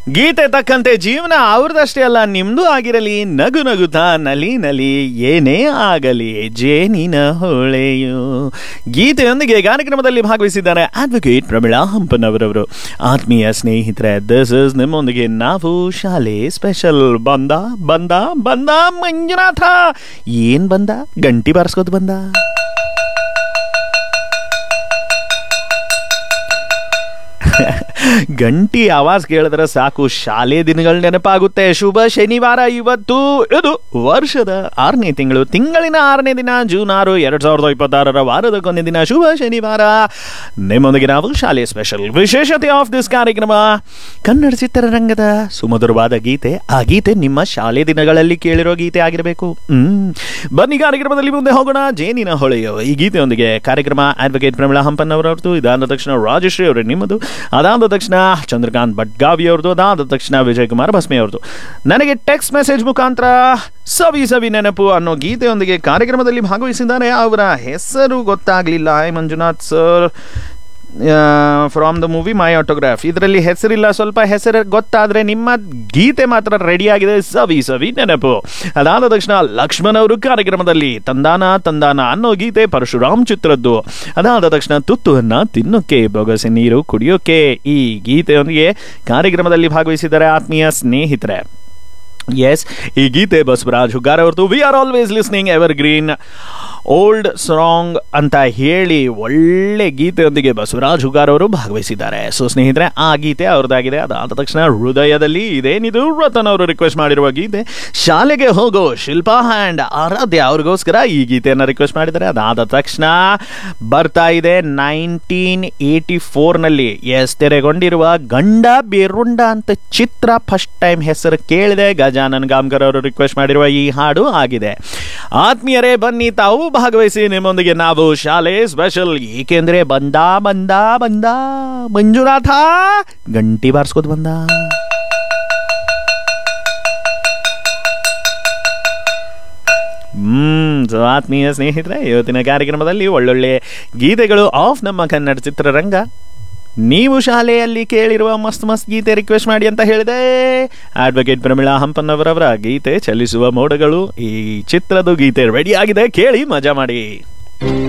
ಗೀತೆ ತಕ್ಕಂತೆ ಜೀವನ ಅವ್ರದಷ್ಟೇ ಅಲ್ಲ ನಿಮ್ದು ಆಗಿರಲಿ ನಗು ನಗುತ್ತಾ ನಲಿ ನಲಿ ಏನೇ ಆಗಲಿ ಜೇನಿನ ಹೊಳೆಯು ಗೀತೆಯೊಂದಿಗೆ ಕಾರ್ಯಕ್ರಮದಲ್ಲಿ ಭಾಗವಹಿಸಿದ್ದಾರೆ ಅಡ್ವೊಕೇಟ್ ಪ್ರಮಿಳಾ ಹಂಪನವರವರು ಆತ್ಮೀಯ ಸ್ನೇಹಿತರೆ ದಿಸ್ ಇಸ್ ನಿಮ್ಮೊಂದಿಗೆ ನಾವು ಶಾಲೆ ಸ್ಪೆಷಲ್ ಬಂದ ಬಂದ ಬಂದ ಮಂಜುನಾಥ ಏನ್ ಬಂದ ಗಂಟಿ ಬಾರಿಸ್ಕೋದು ಬಂದ ಗಂಟಿ ಆವಾಜ್ ಕೇಳಿದ್ರೆ ಸಾಕು ಶಾಲೆ ದಿನಗಳ ನೆನಪಾಗುತ್ತೆ ಶುಭ ಶನಿವಾರ ಇವತ್ತು ಇದು ವರ್ಷದ ಆರನೇ ತಿಂಗಳು ತಿಂಗಳಿನ ಆರನೇ ದಿನ ಜೂನ್ ಆರು ಎರಡ್ ಸಾವಿರದ ಇಪ್ಪತ್ತಾರರ ವಾರದ ಕೊನೆ ದಿನ ಶುಭ ಶನಿವಾರ ನಿಮ್ಮೊಂದಿಗೆ ನಾವು ಶಾಲೆ ಸ್ಪೆಷಲ್ ವಿಶೇಷತೆ ಆಫ್ ದಿಸ್ ಕಾರ್ಯಕ್ರಮ ಕನ್ನಡ ಚಿತ್ರರಂಗದ ಸುಮಧುರವಾದ ಗೀತೆ ಆ ಗೀತೆ ನಿಮ್ಮ ಶಾಲೆ ದಿನಗಳಲ್ಲಿ ಕೇಳಿರೋ ಗೀತೆ ಆಗಿರಬೇಕು ಹ್ಮ್ ಬನ್ನಿ ಕಾರ್ಯಕ್ರಮದಲ್ಲಿ ಮುಂದೆ ಹೋಗೋಣ ಜೇನಿನ ಹೊಳೆಯೋ ಈ ಗೀತೆಯೊಂದಿಗೆ ಕಾರ್ಯಕ್ರಮ ಅಡ್ವೊಕೇಟ್ ಪ್ರಮಿಳಾ ಹಂಪನ್ನವರವ್ರದ್ದು ಇದಾದ ತಕ್ಷಣ ರಾಜಶ್ರೀ ಅವರು ನಿಮ್ಮದು ಅದಾದ ತಕ್ಷಣ ಚಂದ್ರಕಾಂತ್ ಭಟ್ಗಾವಿ ಅವ್ರದ್ದು ಅದಾದ ತಕ್ಷಣ ವಿಜಯ್ ಕುಮಾರ್ ಭಸ್ಮೆ ಅವ್ರದ್ದು ನನಗೆ ಟೆಕ್ಸ್ಟ್ ಮೆಸೇಜ್ ಮುಖಾಂತರ ಸವಿ ಸವಿ ನೆನಪು ಅನ್ನೋ ಗೀತೆಯೊಂದಿಗೆ ಕಾರ್ಯಕ್ರಮದಲ್ಲಿ ಭಾಗವಹಿಸಿದ್ದಾರೆ ಅವರ ಹೆಸರು ಗೊತ್ತಾಗ್ಲಿಲ್ಲ I Manjunath sir from the movie My Autograph ಇದರಲ್ಲಿ ಹೆಸರಿಲ್ಲ ಸ್ವಲ್ಪ ಹೆಸರು ಗೊತ್ತಾದ್ರೆ ನಿಮ್ಮ ಗೀತೆ ಮಾತ್ರ ರೆಡಿ ಆಗಿದೆ ಸವಿ ಸವಿ ನೆನಪು ಅದಾದ ತಕ್ಷಣ ಲಕ್ಷ್ಮಣ್ ಅವರು ಕಾರ್ಯಕ್ರಮದಲ್ಲಿ ತಂದಾನ ತಂದಾನ ಅನ್ನೋ ಗೀತೆ ಪರಶುರಾಮ್ ಚಿತ್ರದ್ದು ಅದಾದ ತಕ್ಷಣ ತುತ್ತುವನ್ನ ತಿನ್ನೋಕೆ ಬೊಗಸೆ ನೀರು ಕುಡಿಯೋಕೆ ಈ ಗೀತೆಯೊಂದಿಗೆ ಕಾರ್ಯಕ್ರಮದಲ್ಲಿ ಭಾಗವಹಿಸಿದ್ದಾರೆ ಆತ್ಮೀಯ ಸ್ನೇಹಿತರೆ ಎಸ್ ಈ ಗೀತೆ ಬಸವರಾಜ್ ಹುಗ್ಗಾರ್ ಅವ್ರದ್ದು we are always listening evergreen old song ಅಂತ ಹೇಳಿ ಒಳ್ಳೆ ಗೀತೆಯೊಂದಿಗೆ ಬಸವರಾಜ್ ಹುಗ್ಗಾರ್ ಅವರು ಭಾಗವಹಿಸಿದ್ದಾರೆ ಸೊ ಸ್ನೇಹಿತರೆ ಆ ಗೀತೆ ಅವ್ರದ್ದಾಗಿದೆ ಅದಾದ ತಕ್ಷಣ ಹೃದಯದಲ್ಲಿ ಇದೇನಿದು ರತನ್ ಅವರು ರಿಕ್ವೆಸ್ಟ್ ಮಾಡಿರುವ ಗೀತೆ ಶಾಲೆಗೆ ಹೋಗೋ ಶಿಲ್ಪಾ ಹ್ಯಾಂಡ್ ಆರಾಧ್ಯ ಅವ್ರಿಗೋಸ್ಕರ ಈ ಗೀತೆಯನ್ನು ರಿಕ್ವೆಸ್ಟ್ ಮಾಡಿದ್ದಾರೆ ಅದಾದ ತಕ್ಷಣ ಬರ್ತಾ ಇದೆ ನೈನ್ಟೀನ್ ಏಯ್ಟಿ ಫೋರ್ನಲ್ಲಿ ಎಸ್ ತೆರೆಗೊಂಡಿರುವ ಗಂಡ ಬೇರುಂಡ ಅಂತ ಚಿತ್ರ ಫಸ್ಟ್ ಟೈಮ್ ಹೆಸರು ಕೇಳಿದೆ ಗಜಾನನ್ ಗಾಮ್ಕರ್ ಅವರು ರಿಕ್ವೆಸ್ಟ್ ಮಾಡಿರುವ ಈ ಹಾಡು ಆಗಿದೆ ಆತ್ಮೀಯರೇ ಬನ್ನಿ ತಾವು ಭಾಗವಹಿಸಿ ನಿಮ್ಮೊಂದಿಗೆ ನಾವು ಶಾಲೆ ಸ್ಪೆಷಲ್ ಏಕೆಂದ್ರೆ ಬಂದ ಬಂದ ಬಂದ ಮಂಜುನಾಥ ಗಂಟಿ ಬಾರಿಸ್ಕೋದು ಬಂದ ಹ್ಮ್ ಸೊ ಆತ್ಮೀಯ ಸ್ನೇಹಿತರೆ ಇವತ್ತಿನ ಕಾರ್ಯಕ್ರಮದಲ್ಲಿ ಒಳ್ಳೊಳ್ಳೆ ಗೀತೆಗಳು ಆಫ್ ನಮ್ಮ ಕನ್ನಡ ಚಿತ್ರರಂಗ ನೀವು ಶಾಲೆಯಲ್ಲಿ ಕೇಳಿರುವ ಮಸ್ತ್ ಮಸ್ತ್ ಗೀತೆ ರಿಕ್ವೆಸ್ಟ್ ಮಾಡಿ ಅಂತ ಹೇಳಿದೆ ಅಡ್ವೊಕೇಟ್ ಪ್ರಮಿಳಾ ಹಂಪನ್ನವರವರ ಗೀತೆ ಚಲಿಸುವ ಮೋಡಗಳು ಈ ಚಿತ್ರದ ಗೀತೆ ರೆಡಿ ಆಗಿದೆ ಕೇಳಿ ಮಜಾ ಮಾಡಿ